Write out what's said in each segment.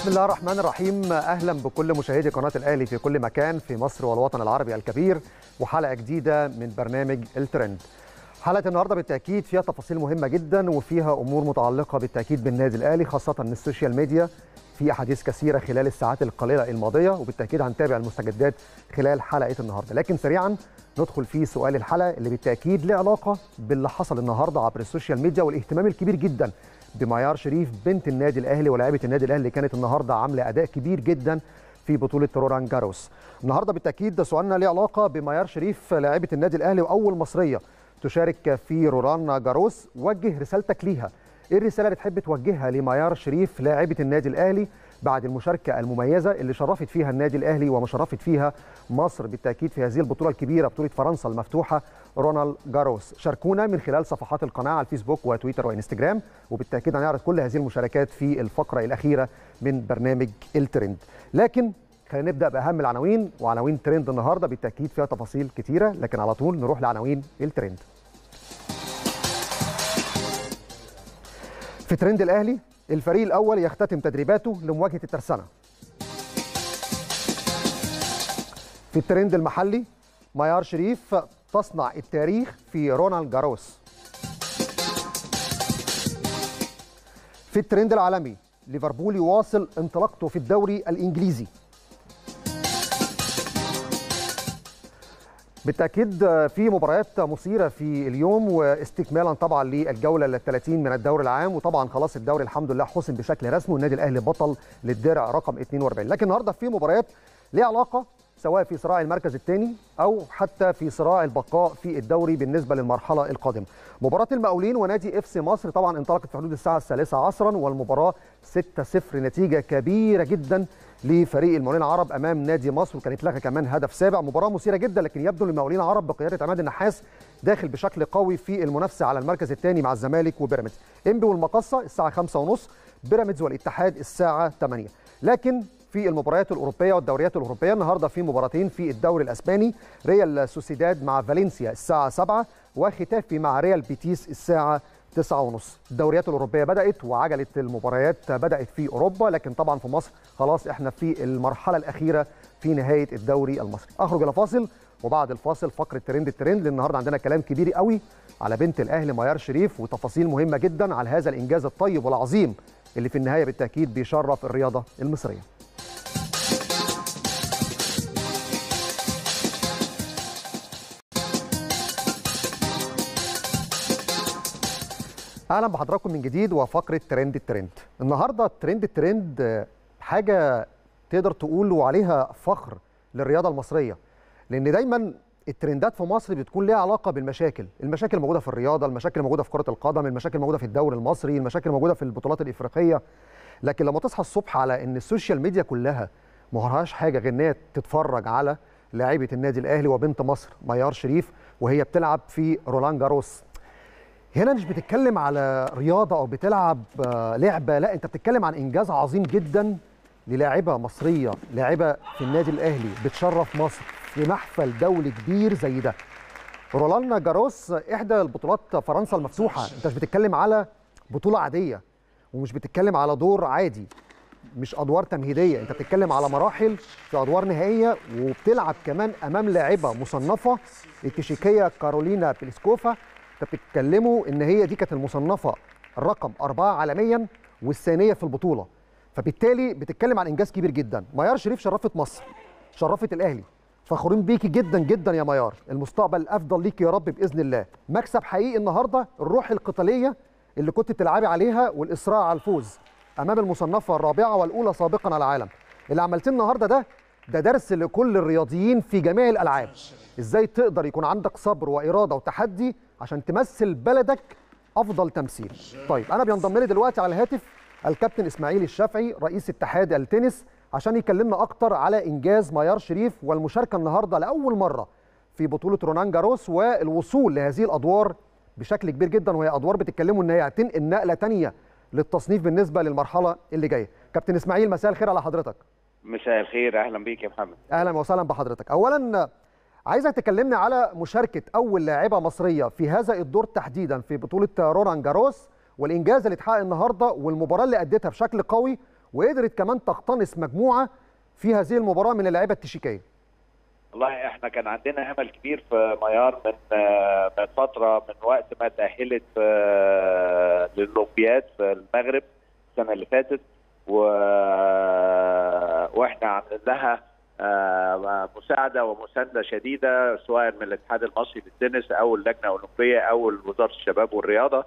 بسم الله الرحمن الرحيم اهلا بكل مشاهدي قناه الاهلي في كل مكان في مصر والوطن العربي الكبير وحلقه جديده من برنامج الترند حلقه النهارده بالتاكيد فيها تفاصيل مهمه جدا وفيها امور متعلقه بالتاكيد بالنادي الاهلي خاصه ان السوشيال ميديا في احاديث كثيره خلال الساعات القليله الماضيه وبالتاكيد هنتابع المستجدات خلال حلقه النهارده لكن سريعا ندخل في سؤال الحلقه اللي بالتاكيد له علاقه باللي حصل النهارده عبر السوشيال ميديا والاهتمام الكبير جدا بميار شريف بنت النادي الاهلي ولاعيبه النادي الاهلي اللي كانت النهارده عامله اداء كبير جدا في بطوله روران جاروس النهارده بالتاكيد ده سؤالنا له علاقه بميار شريف لاعيبه النادي الاهلي واول مصريه تشارك في روران جاروس وجه رسالتك ليها ايه الرساله اللي تحب توجهها لميار شريف لاعبه النادي الاهلي بعد المشاركه المميزه اللي شرفت فيها النادي الاهلي وما شرفت فيها مصر بالتاكيد في هذه البطوله الكبيره بطوله فرنسا المفتوحه رونالد جاروس شاركونا من خلال صفحات القناه على الفيسبوك وتويتر وانستجرام وبالتاكيد هنعرض كل هذه المشاركات في الفقره الاخيره من برنامج الترند لكن خلينا نبدا باهم العناوين وعناوين ترند النهارده بالتاكيد فيها تفاصيل كتيره لكن على طول نروح لعناوين الترند في ترند الاهلي الفريق الاول يختتم تدريباته لمواجهه الترسانه في الترند المحلي ميار شريف تصنع التاريخ في رونالد جاروس في الترند العالمي ليفربول يواصل انطلاقته في الدوري الانجليزي بالتاكيد في مباريات مثيره في اليوم واستكمالا طبعا للجوله ال 30 من الدوري العام وطبعا خلاص الدوري الحمد لله حسم بشكل رسمي والنادي الاهلي بطل للدرع رقم 42 لكن النهارده في مباريات ليها علاقه سواء في صراع المركز الثاني او حتى في صراع البقاء في الدوري بالنسبه للمرحله القادمه. مباراه المقاولين ونادي اف سي مصر طبعا انطلقت في حدود الساعه الثالثه عصرا والمباراه 6-0 نتيجه كبيره جدا لفريق المقاولين العرب امام نادي مصر وكانت لها كمان هدف سابع مباراه مثيره جدا لكن يبدو ان المقاولين العرب بقياده عماد النحاس داخل بشكل قوي في المنافسه على المركز الثاني مع الزمالك وبيراميدز انبي والمقصه الساعه 5:30 بيراميدز والاتحاد الساعه 8 لكن في المباريات الاوروبيه والدوريات الاوروبيه النهارده في مباراتين في الدوري الاسباني ريال سوسيداد مع فالنسيا الساعه 7 وختافي مع ريال بيتيس الساعه 9:30 الدوريات الاوروبيه بدات وعجله المباريات بدات في اوروبا لكن طبعا في مصر خلاص احنا في المرحله الاخيره في نهايه الدوري المصري اخرج الى فاصل وبعد الفاصل فقره ترند الترند النهارده عندنا كلام كبير قوي على بنت الاهلي ميار شريف وتفاصيل مهمه جدا على هذا الانجاز الطيب والعظيم اللي في النهايه بالتاكيد بيشرف الرياضه المصريه اهلا بحضراتكم من جديد وفقره ترند الترند النهارده ترند الترند حاجه تقدر تقول عليها فخر للرياضه المصريه لان دايما الترندات في مصر بتكون ليها علاقه بالمشاكل المشاكل الموجوده في الرياضه المشاكل الموجوده في كره القدم المشاكل الموجوده في الدوري المصري المشاكل الموجوده في البطولات الافريقيه لكن لما تصحى الصبح على ان السوشيال ميديا كلها ما وراهاش حاجه غير ان هي تتفرج على لاعيبه النادي الاهلي وبنت مصر ميار شريف وهي بتلعب في رولان جاروس هنا مش بتتكلم على رياضه او بتلعب لعبه لا انت بتتكلم عن انجاز عظيم جدا للاعبه مصريه لاعبه في النادي الاهلي بتشرف مصر في محفل دولي كبير زي ده رولان جاروس احدى البطولات فرنسا المفتوحه انت مش بتتكلم على بطوله عاديه ومش بتتكلم على دور عادي مش ادوار تمهيديه انت بتتكلم على مراحل في ادوار نهائيه وبتلعب كمان امام لاعبه مصنفه التشيكيه كارولينا بليسكوفا انت بتتكلموا ان هي دي كانت المصنفه رقم أربعة عالميا والثانيه في البطوله فبالتالي بتتكلم عن انجاز كبير جدا ميار شريف شرفت مصر شرفت الاهلي فخورين بيكي جدا جدا يا ميار المستقبل الافضل ليكي يا رب باذن الله مكسب حقيقي النهارده الروح القتاليه اللي كنت بتلعبي عليها والاصرار على الفوز امام المصنفه الرابعه والاولى سابقا على العالم اللي عملتيه النهارده ده ده درس لكل الرياضيين في جميع الالعاب ازاي تقدر يكون عندك صبر واراده وتحدي عشان تمثل بلدك افضل تمثيل طيب انا بينضم لي دلوقتي على الهاتف الكابتن اسماعيل الشافعي رئيس اتحاد التنس عشان يكلمنا اكتر على انجاز ميار شريف والمشاركه النهارده لاول مره في بطوله رونان جاروس والوصول لهذه الادوار بشكل كبير جدا وهي ادوار بتتكلموا ان هي هتنقل نقله ثانيه للتصنيف بالنسبه للمرحله اللي جايه كابتن اسماعيل مساء الخير على حضرتك مساء الخير اهلا بيك يا محمد اهلا وسهلا بحضرتك اولا عايزك تكلمني على مشاركه اول لاعبه مصريه في هذا الدور تحديدا في بطوله رولان جاروس والانجاز اللي اتحقق النهارده والمباراه اللي اديتها بشكل قوي وقدرت كمان تقتنص مجموعه في هذه المباراه من اللعيبه التشيكيه والله احنا كان عندنا امل كبير في ميار من آه، من فتره من وقت ما تاهلت آه، للاولمبياد في المغرب السنه اللي فاتت و... واحنا عملنا لها آه، مساعده ومسانده شديده سواء من الاتحاد المصري للتنس او اللجنه الاولمبيه او وزاره الشباب والرياضه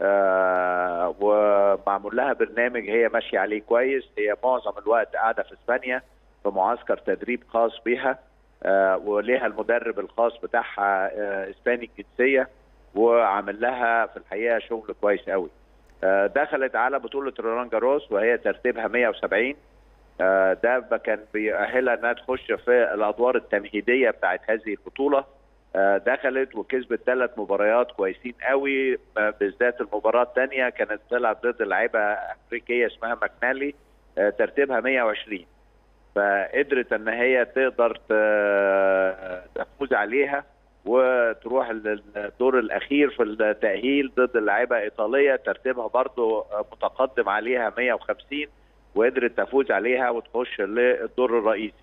آه، ومعمول لها برنامج هي ماشيه عليه كويس هي معظم الوقت قاعده في اسبانيا في معسكر تدريب خاص بيها آه، وليها المدرب الخاص بتاعها آه، اسباني الجنسيه وعمل لها في الحقيقه شغل كويس قوي آه، دخلت على بطوله رولان جاروس وهي ترتيبها 170 آه، ده ب- كان بيأهلها انها تخش في الادوار التمهيديه بتاعت هذه البطوله آه، دخلت وكسبت ثلاث مباريات كويسين قوي آه، بالذات المباراه الثانيه كانت بتلعب ضد لعيبه امريكيه اسمها ماكنالي آه، ترتيبها 120 فقدرت ان هي تقدر ت- تفوز عليها وتروح للدور الاخير في التاهيل ضد اللعيبه ايطاليه ترتيبها برضو متقدم عليها 150 وقدرت تفوز عليها وتخش للدور الرئيسي.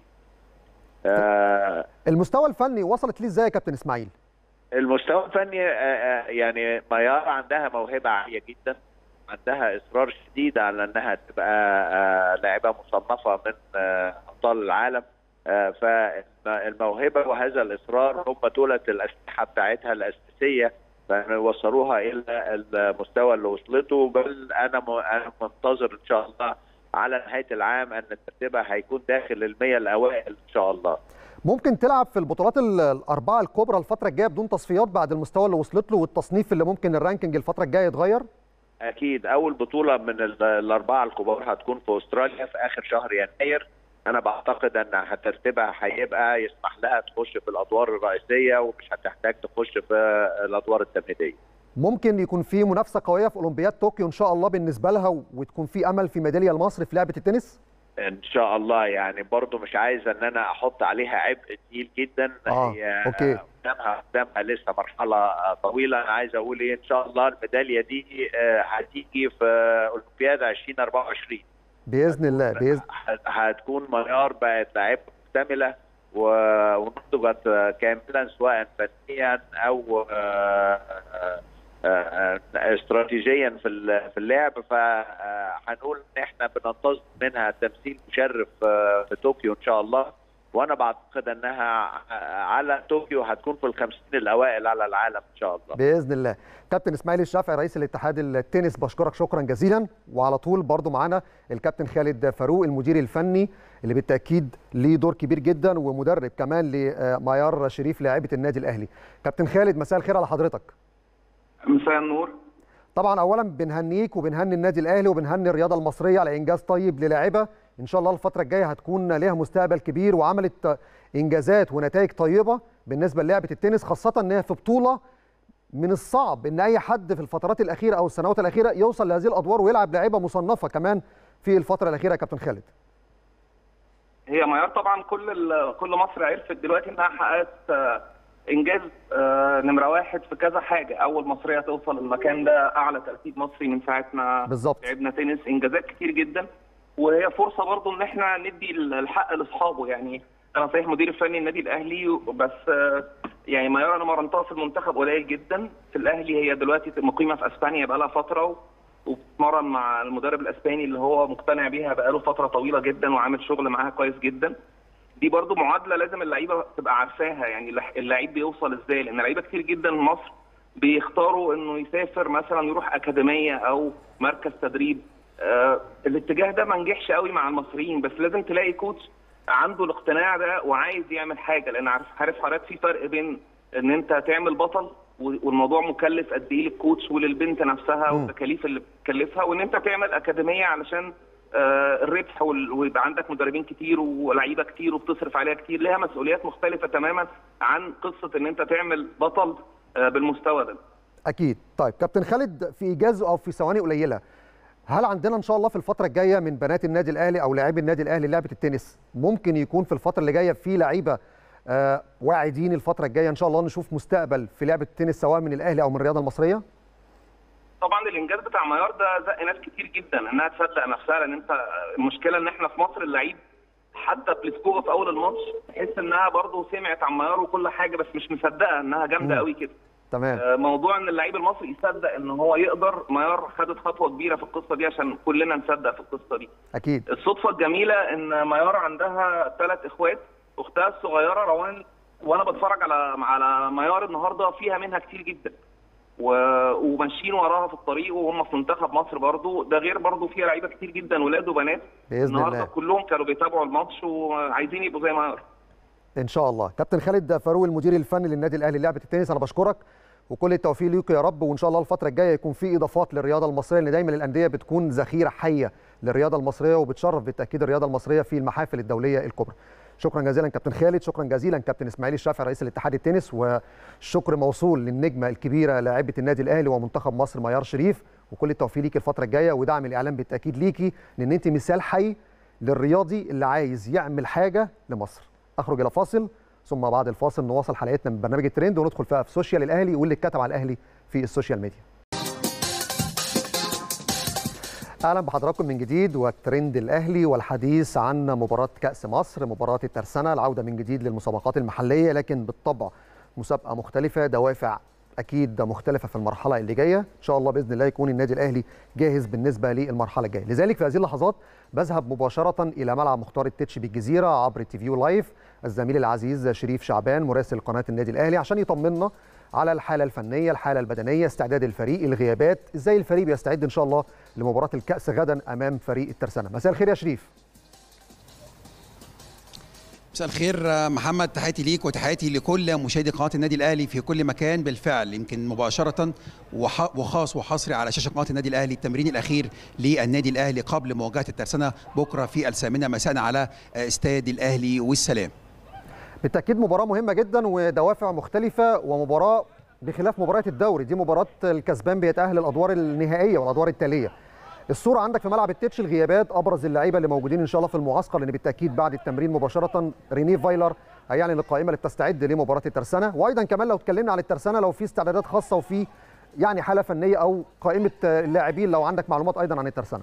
آه، المستوى الفني وصلت ليه ازاي يا كابتن اسماعيل المستوى الفني آه، آه، يعني ميار عندها موهبه عاليه جدا عندها اصرار شديد على انها تبقى آه، لاعبه مصنفه من آه، ابطال العالم آه، فالموهبه وهذا الاصرار هم دولت الاسلحه بتاعتها الاساسيه فوصلوها الى المستوى اللي وصلته بل انا م- انا منتظر ان شاء الله على نهايه العام ان ترتيبها هيكون داخل المية الاوائل ان شاء الله ممكن تلعب في البطولات ال- الاربعه الكبرى الفتره الجايه بدون تصفيات بعد المستوى اللي وصلت له والتصنيف اللي ممكن الرانكينج الفتره الجايه يتغير اكيد اول بطوله من ال- الاربعه الكبار هتكون في استراليا في اخر شهر يناير انا بعتقد ان ترتيبها هيبقى يسمح لها تخش في الادوار الرئيسيه ومش هتحتاج تخش في الادوار التمهيديه ممكن يكون في منافسه قويه في اولمبياد طوكيو ان شاء الله بالنسبه لها وتكون في امل في ميداليه لمصر في لعبه التنس ان شاء الله يعني برضو مش عايز ان انا احط عليها عبء تقيل جدا آه، هي أوكي. قدامها قدامها لسه مرحله آه، طويله انا عايز اقول ايه ان شاء الله الميداليه دي آه، هتيجي في اولمبياد 2024 باذن الله باذن هت- هتكون ميار بقت لاعبة مكتملة و- ونضجت كاملا سواء فنيا او آه، آه، آه، استراتيجيا في ال- في اللعب فهنقول ان احنا بننتظر منها تمثيل مشرف آه، في طوكيو ان شاء الله وانا بعتقد انها على طوكيو هتكون في الخمسين الاوائل على العالم ان شاء الله باذن الله كابتن اسماعيل الشافعي رئيس الاتحاد التنس بشكرك شكرا جزيلا وعلى طول برضو معانا الكابتن خالد فاروق المدير الفني اللي بالتاكيد ليه دور كبير جدا ومدرب كمان لميار شريف لاعبه النادي الاهلي كابتن خالد مساء الخير على حضرتك مساء النور طبعا اولا بنهنيك وبنهني النادي الاهلي وبنهني الرياضه المصريه على انجاز طيب للاعبه ان شاء الله الفتره الجايه هتكون ليها مستقبل كبير وعملت انجازات ونتائج طيبه بالنسبه للعبه التنس خاصه ان هي في بطوله من الصعب ان اي حد في الفترات الاخيره او السنوات الاخيره يوصل لهذه الادوار ويلعب لاعيبه مصنفه كمان في الفتره الاخيره يا كابتن خالد هي معيار طبعا كل ال- كل مصر عرفت دلوقتي انها حققت آه، انجاز آه، نمره واحد في كذا حاجه اول مصريه توصل المكان ده اعلى ترتيب مصري من ساعه ما بالظبط. لعبنا تنس انجازات كتير جدا وهي فرصه برضو ان احنا ندي الحق لاصحابه يعني انا صحيح مدير الفني النادي الاهلي بس آه، يعني معيار انا مرنتها في المنتخب قليل جدا في الاهلي هي دلوقتي مقيمه في اسبانيا بقى لها فتره و- وبتتمرن مع المدرب الاسباني اللي هو مقتنع بيها بقاله فتره طويله جدا وعامل شغل معاها كويس جدا دي برضو معادله لازم اللعيبه تبقى عارفاها يعني اللع- اللعيب بيوصل ازاي لان لعيبه كتير جدا في مصر بيختاروا انه يسافر مثلا يروح اكاديميه او مركز تدريب آه الاتجاه ده ما نجحش قوي مع المصريين بس لازم تلاقي كوتش عنده الاقتناع ده وعايز يعمل حاجه لان عارف عارف حضرتك في فرق بين ان انت تعمل بطل و- والموضوع مكلف قد ايه للكوتش وللبنت نفسها مم. والتكاليف اللي بتكلفها وان انت تعمل اكاديميه علشان آه، الربح وال- ويبقى عندك مدربين كتير ولعيبه كتير وبتصرف عليها كتير ليها مسؤوليات مختلفه تماما عن قصه ان انت تعمل بطل آه، بالمستوى ده اكيد طيب كابتن خالد في ايجاز او في ثواني قليله هل عندنا ان شاء الله في الفتره الجايه من بنات النادي الاهلي او لاعبي النادي الاهلي لعبه التنس ممكن يكون في الفتره اللي جايه في لعيبه آه واعدين الفتره الجايه ان شاء الله نشوف مستقبل في لعبه التنس سواء من الاهلي او من الرياضه المصريه طبعا الانجاز بتاع ميار ده زق ناس كتير جدا انها تصدق نفسها لان انت المشكله ان احنا في مصر اللعيب حتى بلسكوغا في اول الماتش تحس انها برضه سمعت عن ميار وكل حاجه بس مش مصدقه انها جامده مم. قوي كده تمام آه، موضوع ان اللعيب المصري يصدق ان هو يقدر ميار خدت خطوه كبيره في القصه دي عشان كلنا نصدق في القصه دي اكيد الصدفه الجميله ان ميار عندها ثلاث اخوات اختها الصغيره روان وانا بتفرج على على ميار النهارده فيها منها كتير جدا و... وماشيين وراها في الطريق وهم في منتخب مصر برضو ده غير برضو فيها لعيبه كتير جدا ولاد وبنات باذن النهارده الله كلهم كانوا بيتابعوا الماتش وعايزين يبقوا زي ميار ان شاء الله كابتن خالد فاروق المدير الفني للنادي الاهلي لعبه التنس انا بشكرك وكل التوفيق ليك يا رب وان شاء الله الفتره الجايه يكون في اضافات للرياضه المصريه لان دايما الانديه بتكون ذخيره حيه للرياضه المصريه وبتشرف بالتاكيد الرياضه المصريه في المحافل الدوليه الكبرى شكرا جزيلا كابتن خالد شكرا جزيلا كابتن اسماعيل الشافعي رئيس الاتحاد التنس والشكر موصول للنجمه الكبيره لاعبه النادي الاهلي ومنتخب مصر ميار شريف وكل التوفيق ليك الفتره الجايه ودعم الاعلام بالتاكيد ليكي لان انت مثال حي للرياضي اللي عايز يعمل حاجه لمصر اخرج الى فاصل ثم بعد الفاصل نواصل حلقتنا من برنامج الترند وندخل فيها في سوشيال الاهلي واللي اتكتب على الاهلي في السوشيال ميديا اهلا بحضراتكم من جديد والترند الاهلي والحديث عن مباراه كاس مصر مباراه الترسانه العوده من جديد للمسابقات المحليه لكن بالطبع مسابقه مختلفه دوافع اكيد مختلفه في المرحله اللي جايه ان شاء الله باذن الله يكون النادي الاهلي جاهز بالنسبه للمرحله الجايه لذلك في هذه اللحظات بذهب مباشره الى ملعب مختار التتش بالجزيره عبر تي فيو لايف الزميل العزيز شريف شعبان مراسل قناه النادي الاهلي عشان يطمنا على الحاله الفنيه الحاله البدنيه استعداد الفريق الغيابات ازاي الفريق بيستعد ان شاء الله لمباراه الكاس غدا امام فريق الترسانه مساء الخير يا شريف مساء الخير محمد تحياتي ليك وتحياتي لكل مشاهدي قناه النادي الاهلي في كل مكان بالفعل يمكن مباشره وح- وخاص وحصري على شاشه قناه النادي الاهلي التمرين الاخير للنادي الاهلي قبل مواجهه الترسانه بكره في الثامنه مساء على استاد الاهلي والسلام بالتاكيد مباراه مهمه جدا ودوافع مختلفه ومباراه بخلاف مباراه الدوري دي مباراه الكسبان بيتاهل الادوار النهائيه والادوار التاليه الصوره عندك في ملعب التتش الغيابات ابرز اللعيبه اللي موجودين ان شاء الله في المعسكر لان بالتاكيد بعد التمرين مباشره ريني فايلر هيعلن القائمه اللي بتستعد لمباراه الترسانه وايضا كمان لو اتكلمنا عن الترسانه لو في استعدادات خاصه وفي يعني حاله فنيه او قائمه اللاعبين لو عندك معلومات ايضا عن الترسانه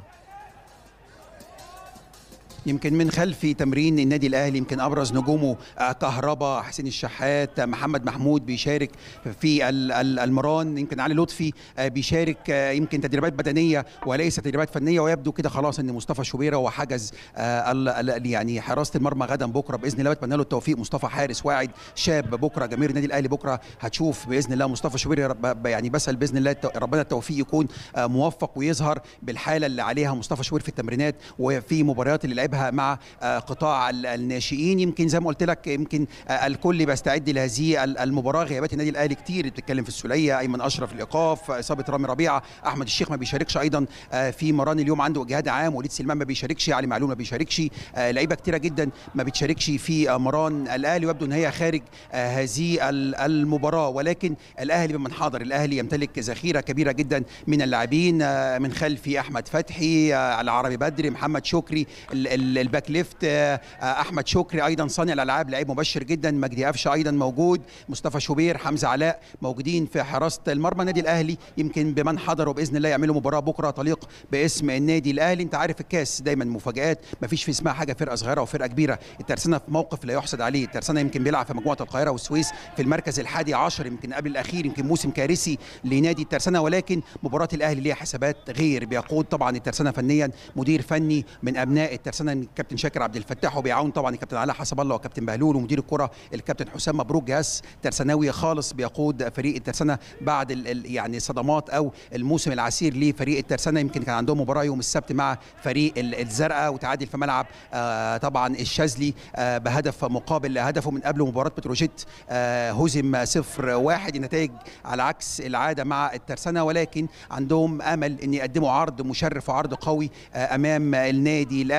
يمكن من خلف تمرين النادي الاهلي يمكن ابرز نجومه آه، كهربا حسين الشحات آه، محمد محمود بيشارك في ال- ال- المران يمكن علي لطفي آه، بيشارك آه، يمكن تدريبات بدنيه وليس تدريبات فنيه ويبدو كده خلاص ان مصطفى شوبيره هو حجز آه، ال- ال- يعني حراسه المرمى غدا بكره باذن الله بتمنى له التوفيق مصطفى حارس واعد شاب بكره جماهير النادي الاهلي بكره هتشوف باذن الله مصطفى شوبيره رب- ب- يعني بسال باذن الله التو- ربنا التوفيق يكون آه، موفق ويظهر بالحاله اللي عليها مصطفى شوبير في التمرينات وفي مباريات اللي لعبها مع آه، قطاع ال- الناشئين يمكن زي ما قلت لك يمكن آه، الكل بيستعد لهذه ال- المباراه غيابات النادي الاهلي كتير بتتكلم في السوليه ايمن اشرف الايقاف اصابه رامي ربيعه احمد الشيخ ما بيشاركش ايضا آه، في مران اليوم عنده اجهاد عام وليد سليمان ما بيشاركش علي معلول ما بيشاركش آه، لعيبه كتيره جدا ما بتشاركش في آه، مران الاهلي ويبدو ان هي خارج آه، هذه ال- المباراه ولكن الاهلي بمن حاضر الاهلي يمتلك ذخيره كبيره جدا من اللاعبين آه، من خلفي احمد فتحي آه، العربي بدري محمد شكري ال- ال- الباك ليفت آه، آه، احمد شكري ايضا صانع الالعاب لعيب مبشر جدا مجدي قفشه ايضا موجود مصطفى شوبير حمزه علاء موجودين في حراسه المرمى النادي الاهلي يمكن بمن حضروا باذن الله يعملوا مباراه بكره تليق باسم النادي الاهلي انت عارف الكاس دايما مفاجات مفيش في اسمها حاجه فرقه صغيره وفرقه كبيره الترسانه في موقف لا يحسد عليه الترسانه يمكن بيلعب في مجموعه القاهره والسويس في المركز الحادي عشر يمكن قبل الاخير يمكن موسم كارثي لنادي الترسانه ولكن مباراه الاهلي ليها حسابات غير بيقود طبعا الترسانه فنيا مدير فني من ابناء الترسانه الكابتن شاكر عبد الفتاح وبيعاون طبعا الكابتن علاء حسب الله وكابتن بهلول ومدير الكره الكابتن حسام مبروك جهاز ترساناوي خالص بيقود فريق الترسانه بعد ال ال يعني صدمات او الموسم العسير لفريق الترسانه يمكن كان عندهم مباراه يوم السبت مع فريق ال- الزرقاء وتعادل في ملعب آه طبعا الشاذلي آه بهدف مقابل هدفه من قبل مباراه بتروجيت آه هزم صفر واحد النتائج على عكس العاده مع الترسانه ولكن عندهم امل ان يقدموا عرض مشرف وعرض قوي آه امام النادي الاهلي فايلر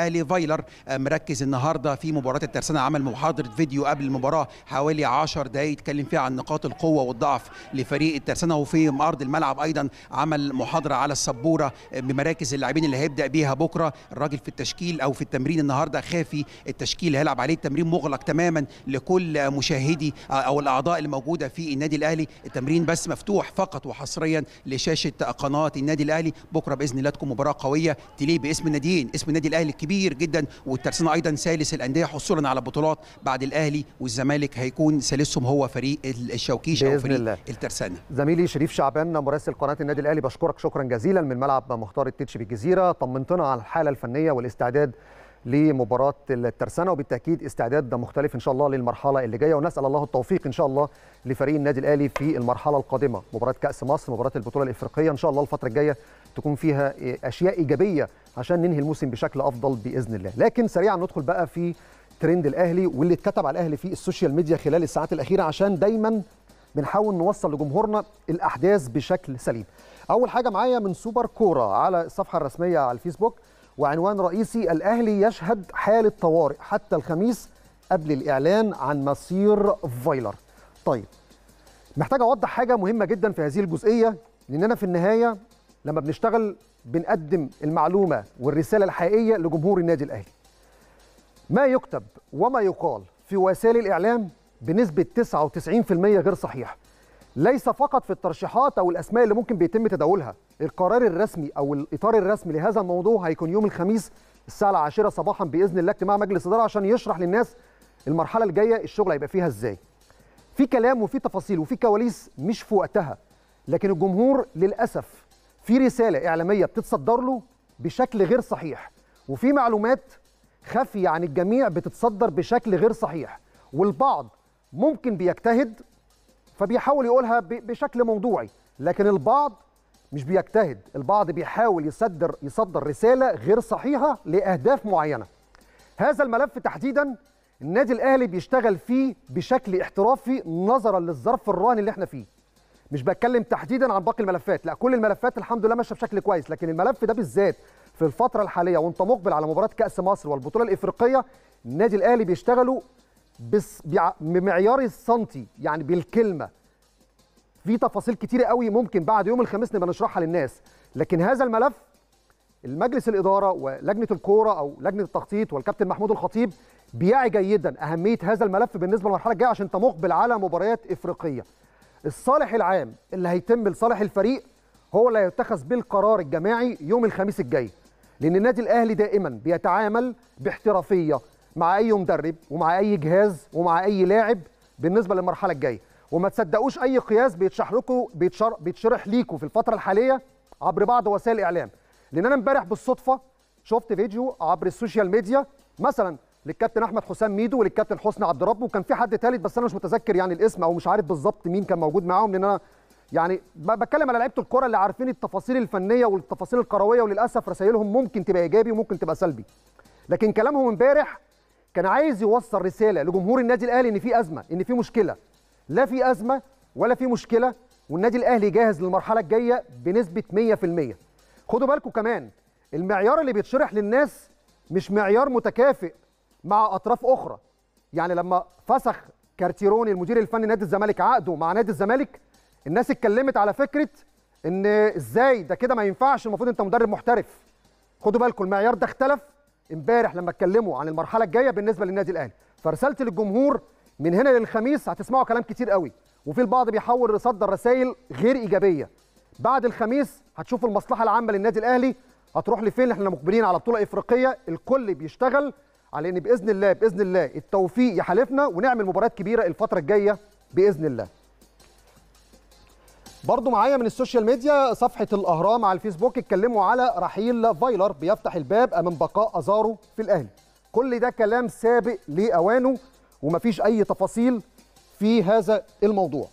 فايلر مركز النهارده في مباراه الترسانه عمل محاضره فيديو قبل المباراه حوالي 10 دقائق اتكلم فيها عن نقاط القوه والضعف لفريق الترسانه وفي ارض الملعب ايضا عمل محاضره على السبوره بمراكز اللاعبين اللي هيبدا بيها بكره الراجل في التشكيل او في التمرين النهارده خافي التشكيل اللي هيلعب عليه التمرين مغلق تماما لكل مشاهدي او الاعضاء اللي موجوده في النادي الاهلي التمرين بس مفتوح فقط وحصريا لشاشه قناه النادي الاهلي بكره باذن الله تكون مباراه قويه تليق باسم الناديين اسم النادي الاهلي الكبير جدا والترسانه ايضا ثالث الانديه حصولا على بطولات بعد الاهلي والزمالك هيكون ثالثهم هو فريق الشوكيش او بإذن فريق الله. الترسانه زميلي شريف شعبان مراسل قناه النادي الاهلي بشكرك شكرا جزيلا من ملعب مختار التتش بالجزيره طمنتنا على الحاله الفنيه والاستعداد لمباراه الترسانه وبالتاكيد استعداد مختلف ان شاء الله للمرحله اللي جايه ونسال الله التوفيق ان شاء الله لفريق النادي الاهلي في المرحله القادمه مباراه كاس مصر مباراه البطوله الافريقيه ان شاء الله الفتره الجايه تكون فيها اشياء ايجابيه عشان ننهي الموسم بشكل افضل باذن الله لكن سريعا ندخل بقى في ترند الاهلي واللي اتكتب على الاهلي في السوشيال ميديا خلال الساعات الاخيره عشان دايما بنحاول نوصل لجمهورنا الاحداث بشكل سليم اول حاجه معايا من سوبر كوره على الصفحه الرسميه على الفيسبوك وعنوان رئيسي الاهلي يشهد حاله طوارئ حتى الخميس قبل الاعلان عن مصير فايلر طيب محتاج اوضح حاجه مهمه جدا في هذه الجزئيه لاننا في النهايه لما بنشتغل بنقدم المعلومه والرساله الحقيقيه لجمهور النادي الاهلي ما يكتب وما يقال في وسائل الاعلام بنسبه 99% غير صحيح ليس فقط في الترشيحات او الاسماء اللي ممكن بيتم تداولها القرار الرسمي او الاطار الرسمي لهذا الموضوع هيكون يوم الخميس الساعه العاشرة صباحا باذن الله اجتماع مجلس اداره عشان يشرح للناس المرحله الجايه الشغل هيبقى فيها ازاي في كلام وفي تفاصيل وفي كواليس مش في وقتها لكن الجمهور للاسف في رساله اعلاميه بتتصدر له بشكل غير صحيح وفي معلومات خفيه عن الجميع بتتصدر بشكل غير صحيح والبعض ممكن بيجتهد فبيحاول يقولها ب- بشكل موضوعي لكن البعض مش بيجتهد البعض بيحاول يصدر يصدر رساله غير صحيحه لاهداف معينه هذا الملف تحديدا النادي الاهلي بيشتغل فيه بشكل احترافي نظرا للظرف الراهن اللي احنا فيه مش بتكلم تحديدا عن باقي الملفات لا كل الملفات الحمد لله ماشيه بشكل كويس لكن الملف ده بالذات في الفتره الحاليه وانت مقبل على مباراه كاس مصر والبطوله الافريقيه النادي الاهلي بيشتغلوا بس بيع- بمعيار السنتي يعني بالكلمه في تفاصيل كتيره قوي ممكن بعد يوم الخميس نبقى نشرحها للناس لكن هذا الملف المجلس الاداره ولجنه الكوره او لجنه التخطيط والكابتن محمود الخطيب بيعي جيدا اهميه هذا الملف بالنسبه للمرحله الجايه عشان انت مقبل على مباريات افريقيه الصالح العام اللي هيتم لصالح الفريق هو اللي هيتخذ بالقرار الجماعي يوم الخميس الجاي لان النادي الاهلي دائما بيتعامل باحترافيه مع اي مدرب ومع اي جهاز ومع اي لاعب بالنسبه للمرحله الجايه وما تصدقوش اي قياس بيتشرح لكم بيتشر- بيتشرح ليكم في الفتره الحاليه عبر بعض وسائل الاعلام لان انا امبارح بالصدفه شفت فيديو عبر السوشيال ميديا مثلا للكابتن احمد حسام ميدو وللكابتن حسني عبد ربه وكان في حد ثالث بس انا مش متذكر يعني الاسم او مش عارف بالظبط مين كان موجود معاهم لان انا يعني ب- بتكلم على لعيبه الكره اللي عارفين التفاصيل الفنيه والتفاصيل الكرويه وللاسف رسائلهم ممكن تبقى ايجابي وممكن تبقى سلبي لكن كلامهم امبارح كان عايز يوصل رساله لجمهور النادي الاهلي ان في ازمه ان في مشكله لا في ازمه ولا في مشكله والنادي الاهلي جاهز للمرحله الجايه بنسبه 100% خدوا بالكم كمان المعيار اللي بيتشرح للناس مش معيار متكافئ مع اطراف اخرى يعني لما فسخ كارتيروني المدير الفني نادي الزمالك عقده مع نادي الزمالك الناس اتكلمت على فكره ان ازاي ده كده ما ينفعش المفروض انت مدرب محترف خدوا بالكم المعيار ده اختلف امبارح لما اتكلموا عن المرحله الجايه بالنسبه للنادي الاهلي فرسالتي للجمهور من هنا للخميس هتسمعوا كلام كتير قوي وفي البعض بيحاول يصدر رسائل غير ايجابيه بعد الخميس هتشوفوا المصلحه العامه للنادي الاهلي هتروح لفين احنا مقبلين على بطوله افريقيه الكل بيشتغل على ان باذن الله باذن الله التوفيق يحالفنا ونعمل مباريات كبيره الفتره الجايه باذن الله برضو معايا من السوشيال ميديا صفحة الأهرام على الفيسبوك اتكلموا على رحيل فايلر بيفتح الباب أمام بقاء أزارو في الأهلي كل ده كلام سابق لأوانه ومفيش أي تفاصيل في هذا الموضوع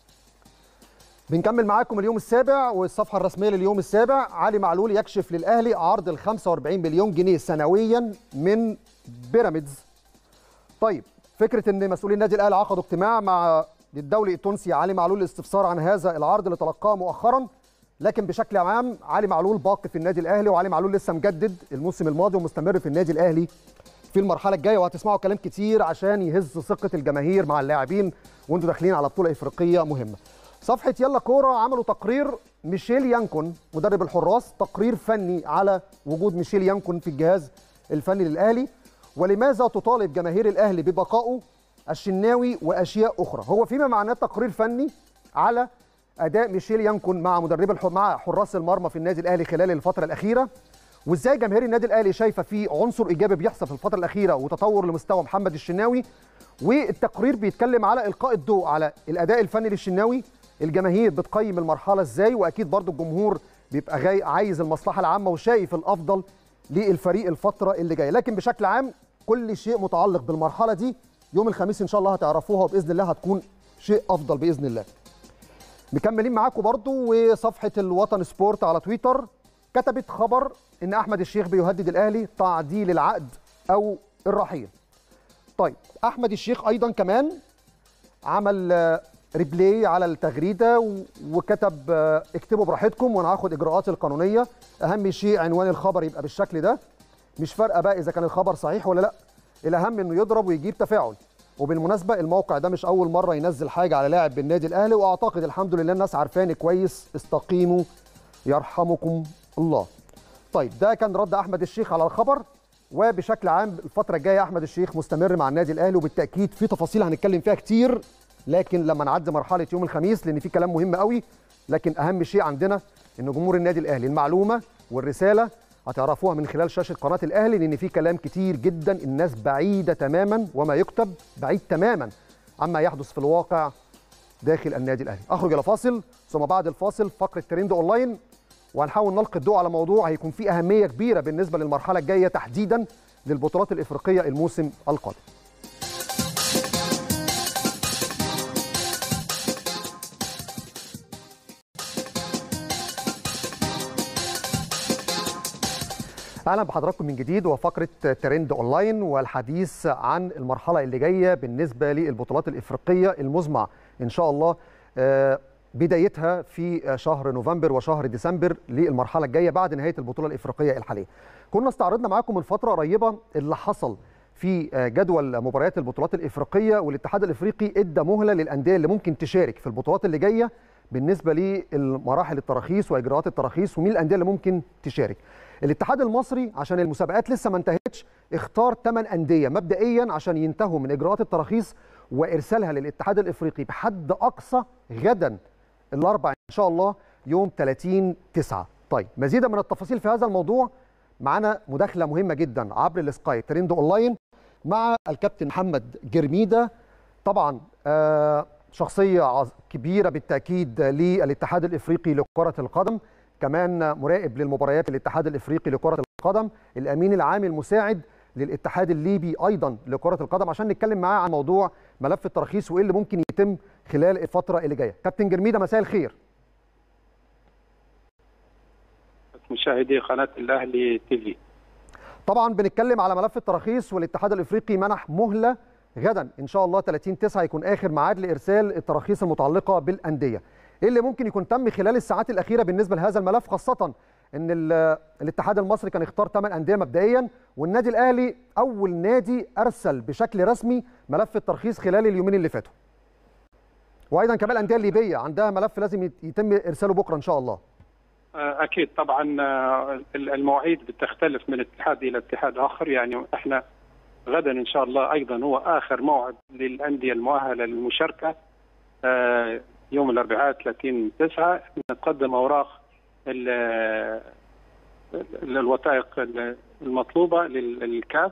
بنكمل معاكم اليوم السابع والصفحة الرسمية لليوم السابع علي معلول يكشف للأهلي عرض ال 45 مليون جنيه سنويا من بيراميدز طيب فكره ان مسؤولي النادي الاهلي عقدوا اجتماع مع الدولي التونسي علي معلول للاستفسار عن هذا العرض اللي تلقاه مؤخرا لكن بشكل عام علي معلول باقي في النادي الاهلي وعلي معلول لسه مجدد الموسم الماضي ومستمر في النادي الاهلي في المرحله الجايه وهتسمعوا كلام كتير عشان يهز ثقه الجماهير مع اللاعبين وانتوا داخلين على بطوله افريقيه مهمه صفحه يلا كوره عملوا تقرير ميشيل يانكون مدرب الحراس تقرير فني على وجود ميشيل يانكون في الجهاز الفني للاهلي ولماذا تطالب جماهير الاهلي ببقائه الشناوي واشياء اخرى هو فيما معناه تقرير فني على اداء ميشيل يانكون مع مدرب الح... مع حراس المرمى في النادي الاهلي خلال الفتره الاخيره وازاي جماهير النادي الاهلي شايفه في عنصر ايجابي بيحصل في الفتره الاخيره وتطور لمستوى محمد الشناوي والتقرير بيتكلم على القاء الضوء على الاداء الفني للشناوي الجماهير بتقيم المرحله ازاي واكيد برضو الجمهور بيبقى جاي عايز المصلحه العامه وشايف الافضل للفريق الفتره اللي جايه لكن بشكل عام كل شيء متعلق بالمرحله دي يوم الخميس ان شاء الله هتعرفوها وباذن الله هتكون شيء افضل باذن الله مكملين معاكم برضو وصفحه الوطن سبورت على تويتر كتبت خبر ان احمد الشيخ بيهدد الاهلي تعديل العقد او الرحيل طيب احمد الشيخ ايضا كمان عمل آه، ريبلاي على التغريده و- وكتب آه، اكتبوا براحتكم وانا هاخد اجراءاتي القانونيه اهم شيء عنوان الخبر يبقى بالشكل ده مش فارقه بقى اذا كان الخبر صحيح ولا لا الاهم انه يضرب ويجيب تفاعل وبالمناسبه الموقع ده مش اول مره ينزل حاجه على لاعب بالنادي الاهلي واعتقد الحمد لله الناس عارفاني كويس استقيموا يرحمكم الله طيب ده كان رد احمد الشيخ على الخبر وبشكل عام الفتره الجايه احمد الشيخ مستمر مع النادي الاهلي وبالتاكيد في تفاصيل هنتكلم فيها كتير لكن لما نعدي مرحله يوم الخميس لان في كلام مهم قوي لكن اهم شيء عندنا ان جمهور النادي الاهلي المعلومه والرساله هتعرفوها من خلال شاشه قناه الاهلي لان في كلام كتير جدا الناس بعيده تماما وما يكتب بعيد تماما عما يحدث في الواقع داخل النادي الاهلي اخرج الى فاصل ثم بعد الفاصل فقره ترند اونلاين وهنحاول نلقي الضوء على موضوع هيكون فيه اهميه كبيره بالنسبه للمرحله الجايه تحديدا للبطولات الافريقيه الموسم القادم اهلا بحضراتكم من جديد وفقره ترند اونلاين والحديث عن المرحله اللي جايه بالنسبه للبطولات الافريقيه المزمع ان شاء الله آه، بدايتها في شهر نوفمبر وشهر ديسمبر للمرحله الجايه بعد نهايه البطوله الافريقيه الحاليه. كنا استعرضنا معاكم من فتره قريبه اللي حصل في آه، جدول مباريات البطولات الافريقيه والاتحاد الافريقي ادى مهله للانديه اللي ممكن تشارك في البطولات اللي جايه بالنسبه للمراحل التراخيص واجراءات التراخيص ومين الانديه اللي ممكن تشارك. الاتحاد المصري عشان المسابقات لسه ما انتهتش اختار 8 انديه مبدئيا عشان ينتهوا من اجراءات التراخيص وارسالها للاتحاد الافريقي بحد اقصى غدا الاربع ان شاء الله يوم 30 9 طيب مزيدا من التفاصيل في هذا الموضوع معانا مداخله مهمه جدا عبر السكاي ترند اونلاين مع الكابتن محمد جرميده طبعا آه شخصيه عظ- كبيره بالتاكيد للاتحاد الافريقي لكره القدم كمان مراقب للمباريات الاتحاد الافريقي لكره القدم الامين العام المساعد للاتحاد الليبي ايضا لكره القدم عشان نتكلم معاه عن موضوع ملف التراخيص وايه اللي ممكن يتم خلال الفتره اللي جايه كابتن جرميده مساء الخير مشاهدي قناة الأهلي تي في طبعا بنتكلم على ملف التراخيص والاتحاد الافريقي منح مهله غدا ان شاء الله 30 9 يكون اخر ميعاد لارسال التراخيص المتعلقه بالانديه ايه اللي ممكن يكون تم خلال الساعات الاخيره بالنسبه لهذا الملف خاصه ان ال- الاتحاد المصري كان اختار 8 انديه مبدئيا والنادي الاهلي اول نادي ارسل بشكل رسمي ملف الترخيص خلال اليومين اللي فاتوا وايضا كمان الانديه الليبيه عندها ملف لازم يت- يتم ارساله بكره ان شاء الله آه، أكيد طبعا آه، المواعيد بتختلف من اتحاد إلى اتحاد آخر يعني إحنا غدا إن شاء الله أيضا هو آخر موعد للأندية المؤهلة للمشاركة آه، يوم الأربعاء 30 9 نقدم أوراق ال- ال- الوثائق المطلوبة للكاف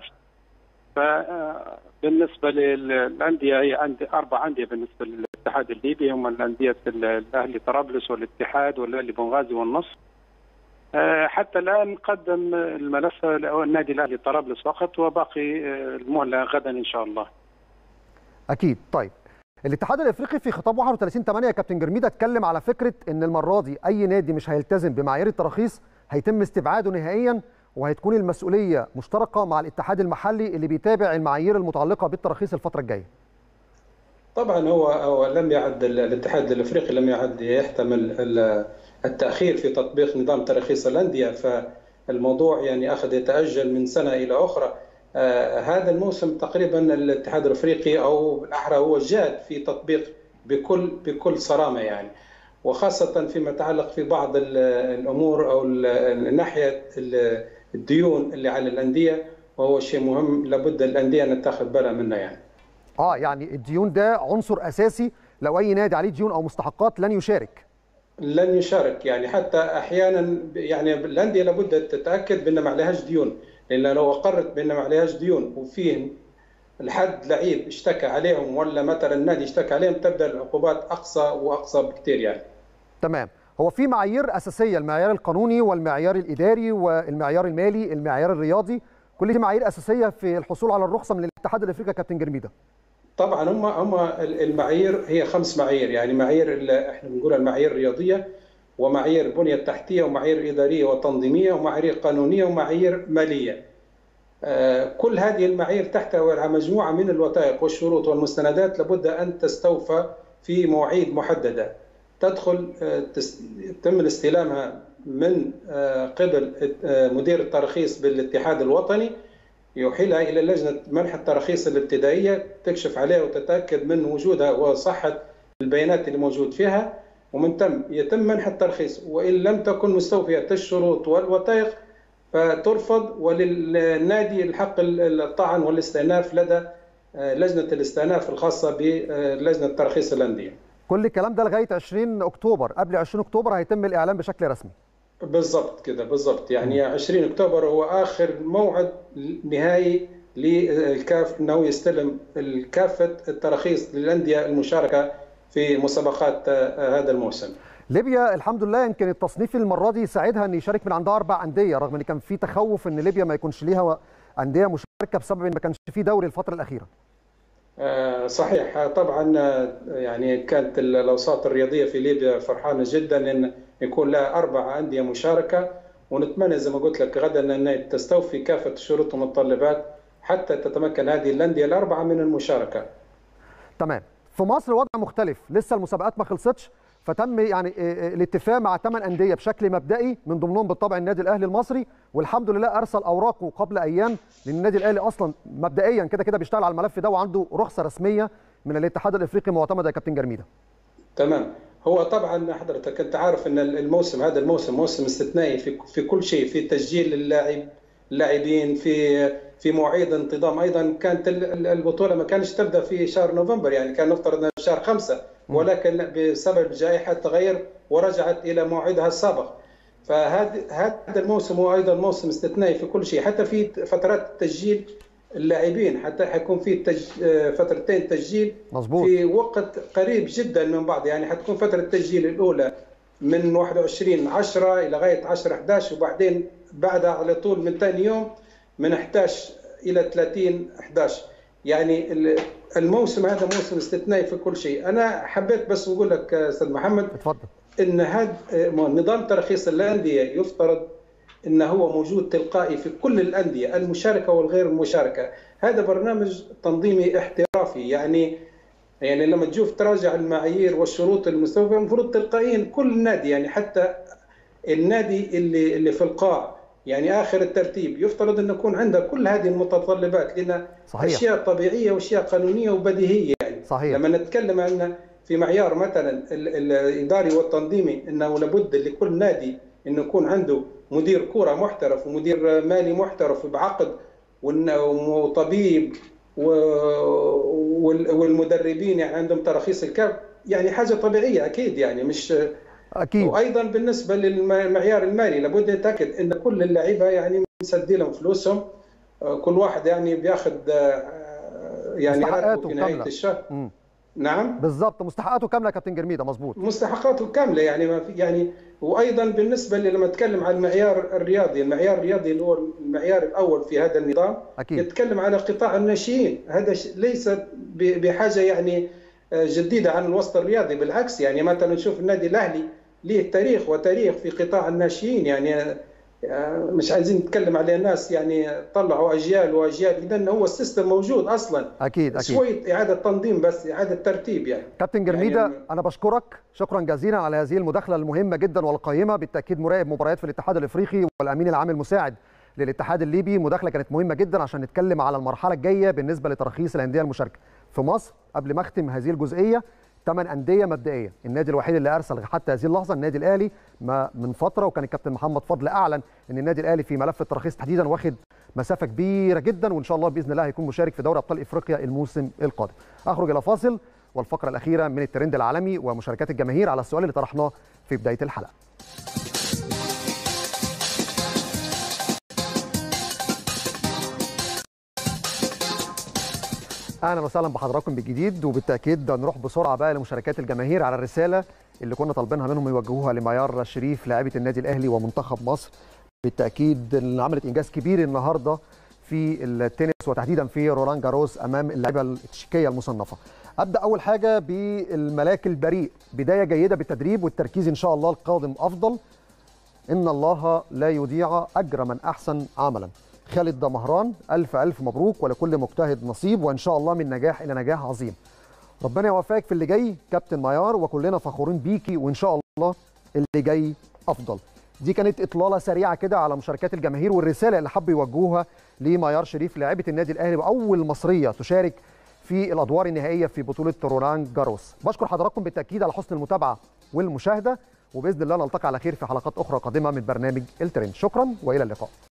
فبالنسبة للأندية هي عند أربع أندية بالنسبة للاتحاد الليبي هم الأندية الأهلي طرابلس والاتحاد والأهلي بنغازي والنصر آه، حتى الآن قدم الملف النادي الأهلي طرابلس فقط وباقي آه، المهلة غدا إن شاء الله اكيد طيب الاتحاد الافريقي في خطاب 31 8 يا كابتن جرميده اتكلم على فكره ان المره دي اي نادي مش هيلتزم بمعايير التراخيص هيتم استبعاده نهائيا وهتكون المسؤوليه مشتركه مع الاتحاد المحلي اللي بيتابع المعايير المتعلقه بالتراخيص الفتره الجايه طبعا هو هو لم يعد الاتحاد الافريقي لم يعد يحتمل التاخير في تطبيق نظام تراخيص الانديه فالموضوع يعني اخذ يتاجل من سنه الى اخرى آه هذا الموسم تقريبا الاتحاد الافريقي او بالاحرى هو جاد في تطبيق بكل بكل صرامه يعني وخاصه فيما يتعلق في بعض الامور او الناحيه الديون اللي على الانديه وهو شيء مهم لابد الانديه ان تاخذ بالها منه يعني. اه يعني الديون ده عنصر اساسي لو اي نادي عليه ديون او مستحقات لن يشارك. لن يشارك يعني حتى احيانا يعني الانديه لابد تتاكد بان ما عليهاش ديون لان لو اقرت بان ما عليهاش ديون وفيه الحد لعيب اشتكى عليهم ولا مثلا النادي اشتكى عليهم تبدا العقوبات اقصى واقصى بكثير يعني. تمام هو في معايير اساسيه المعيار القانوني والمعيار الاداري والمعيار المالي المعيار الرياضي كل دي معايير اساسيه في الحصول على الرخصه من الاتحاد الافريقي كابتن جرميده طبعا هم هم المعايير هي خمس معايير يعني معايير احنا بنقول المعايير الرياضيه ومعايير البنيه التحتيه ومعايير اداريه وتنظيميه ومعايير قانونيه ومعايير ماليه كل هذه المعايير تحتوي على مجموعه من الوثائق والشروط والمستندات لابد ان تستوفى في مواعيد محدده تدخل يتم استلامها من قبل مدير التراخيص بالاتحاد الوطني يحيلها الى لجنه منح التراخيص الابتدائيه تكشف عليها وتتاكد من وجودها وصحه البيانات اللي موجود فيها ومن ثم يتم منح الترخيص وان لم تكن مستوفيه الشروط والوثائق فترفض وللنادي الحق الطعن والاستئناف لدى لجنه الاستئناف الخاصه بلجنه ترخيص الانديه. كل الكلام ده لغايه 20 اكتوبر قبل 20 اكتوبر هيتم الاعلان بشكل رسمي بالضبط كده بالضبط يعني 20 اكتوبر هو اخر موعد نهائي للكاف انه يستلم كافه التراخيص للانديه المشاركه في مسابقات هذا الموسم ليبيا الحمد لله يمكن التصنيف المره دي ساعدها ان يشارك من عندها اربع انديه رغم ان كان في تخوف ان ليبيا ما يكونش ليها انديه مشاركه بسبب ان ما كانش في دوري الفتره الاخيره صحيح طبعا يعني كانت الاوساط الرياضيه في ليبيا فرحانه جدا ان يكون لها اربع انديه مشاركه ونتمنى زي ما قلت لك غدا ان تستوفي كافه الشروط والمتطلبات حتى تتمكن هذه الانديه الاربعه من المشاركه. تمام، في مصر الوضع مختلف، لسه المسابقات ما خلصتش فتم يعني الاتفاق مع ثمان انديه بشكل مبدئي من ضمنهم بالطبع النادي الاهلي المصري والحمد لله ارسل اوراقه قبل ايام لان النادي الاهلي اصلا مبدئيا كده كده بيشتغل على الملف ده وعنده رخصه رسميه من الاتحاد الافريقي معتمده يا كابتن جرميده. تمام هو طبعا حضرتك انت عارف ان الموسم هذا الموسم موسم استثنائي في في كل شيء في تسجيل اللاعب اللاعبين في في مواعيد انتظام ايضا كانت البطوله ما كانش تبدا في شهر نوفمبر يعني كان نفترض انها في شهر خمسه ولكن بسبب الجائحه تغير ورجعت الى موعدها السابق فهذا هذا الموسم هو ايضا موسم استثنائي في كل شيء حتى في فترات تسجيل اللاعبين حتى حيكون في تج... فترتين تسجيل مزبوط. في وقت قريب جدا من بعض يعني حتكون فتره التسجيل الاولى من 21 10 الى غايه 10 11 وبعدين بعدها على طول من ثاني يوم من 11 الى 30 11 يعني الموسم هذا موسم استثنائي في كل شيء انا حبيت بس اقول لك استاذ محمد اتفضل ان هذا نظام ترخيص الانديه يفترض انه هو موجود تلقائي في كل الانديه المشاركه والغير المشاركه هذا برنامج تنظيمي احترافي يعني يعني لما تشوف تراجع المعايير والشروط المستوفيه المفروض تلقائيا كل نادي يعني حتى النادي اللي اللي في القاع يعني اخر الترتيب يفترض ان يكون عنده كل هذه المتطلبات لان صحيح. اشياء طبيعيه واشياء قانونيه وبديهيه يعني صحيح. لما نتكلم عن في معيار مثلا الاداري والتنظيمي انه لابد لكل نادي انه يكون عنده مدير كره محترف ومدير مالي محترف بعقد وطبيب والمدربين يعني عندهم تراخيص الكاف يعني حاجه طبيعيه اكيد يعني مش اكيد وايضا بالنسبه للمعيار المالي لابد نتاكد ان كل اللعيبه يعني مسدي لهم فلوسهم كل واحد يعني بياخذ يعني راتبه في نهايه الشهر م. نعم بالظبط مستحقاته كامله يا كابتن جرميده مظبوط مستحقاته كامله يعني ما في يعني وايضا بالنسبه لما نتكلم عن المعيار الرياضي المعيار الرياضي اللي هو المعيار الاول في هذا النظام أكيد. يتكلم على قطاع الناشئين هذا ليس بحاجه يعني جديده عن الوسط الرياضي بالعكس يعني مثلا نشوف النادي الاهلي له تاريخ وتاريخ في قطاع الناشئين يعني مش عايزين نتكلم عليه ناس يعني طلعوا اجيال واجيال لان هو السيستم موجود اصلا اكيد اكيد شويه اعاده تنظيم بس اعاده ترتيب يعني كابتن جرميدة يعني- أنا بشكرك شكرا جزيلا على هذه المداخلة المهمة جدا والقيمة بالتأكيد مراقب مباريات في الاتحاد الإفريقي والأمين العام المساعد للاتحاد الليبي مداخلة كانت مهمة جدا عشان نتكلم على المرحلة الجاية بالنسبة لتراخيص الأندية المشاركة في مصر قبل ما أختم هذه الجزئية ثمان أندية مبدئية النادي الوحيد اللي أرسل حتى هذه اللحظة النادي الأهلي ما من فترة وكان الكابتن محمد فضل أعلن أن النادي الأهلي في ملف التراخيص تحديدا واخد مسافة كبيرة جدا وإن شاء الله بإذن الله هيكون مشارك في دوري أبطال إفريقيا الموسم القادم أخرج إلى فاصل والفقرة الأخيرة من الترند العالمي ومشاركات الجماهير على السؤال اللي طرحناه في بداية الحلقة اهلا وسهلا بحضراتكم بالجديد وبالتاكيد نروح بسرعه بقى لمشاركات الجماهير على الرساله اللي كنا طالبينها منهم يوجهوها لميار شريف لاعبه النادي الاهلي ومنتخب مصر بالتاكيد اللي عملت انجاز كبير النهارده في التنس وتحديدا في رولان جاروس امام اللاعبه التشيكيه المصنفه ابدا اول حاجه بالملاك البريء بدايه جيده بالتدريب والتركيز ان شاء الله القادم افضل ان الله لا يضيع اجر من احسن عملا خالد دمهران الف الف مبروك ولكل مجتهد نصيب وان شاء الله من نجاح الى نجاح عظيم ربنا يوفقك في اللي جاي كابتن ميار وكلنا فخورين بيكي وان شاء الله اللي جاي افضل دي كانت اطلاله سريعه كده على مشاركات الجماهير والرساله اللي حبوا يوجهوها لميار شريف لاعبه النادي الاهلي واول مصريه تشارك في الادوار النهائيه في بطوله رولان جاروس بشكر حضراتكم بالتاكيد على حسن المتابعه والمشاهده وباذن الله نلتقي على خير في حلقات اخرى قادمه من برنامج الترند شكرا والى اللقاء